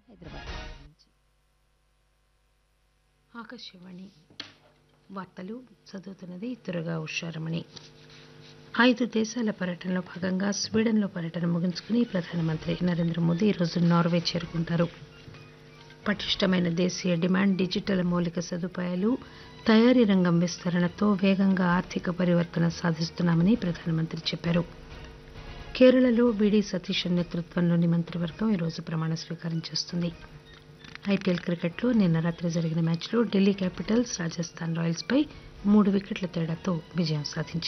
హైదరాబాద్ నుంచి ఆకాశవాణి వార్తలు చదువుతున్నది తురగా ఉషారమణి ఐదు దేశాల పర్యటనలో భాగంగా స్వీడన్లో పర్యటన ముగించుకుని ప్రధానమంత్రి నరేంద్ర మోదీ ఈరోజు నార్వే చేరుకుంటారు పటిష్టమైన దేశీయ డిమాండ్ డిజిటల్ మౌలిక సదుపాయాలు తయారీ రంగం విస్తరణతో వేగంగా ఆర్థిక పరివర్తన సాధిస్తున్నామని ప్రధానమంత్రి చెప్పారు కేరళలో బీడీ సతీశన్ నేతృత్వంలోని మంత్రివర్గం ఈరోజు ప్రమాణ స్వీకారం చేస్తుంది ఐపీఎల్ క్రికెట్లో నిన్న రాత్రి జరిగిన మ్యాచ్లో ఢిల్లీ క్యాపిటల్స్ రాజస్థాన్ రాయల్స్ పై మూడు వికెట్ల తేడాతో విజయం సాధించింది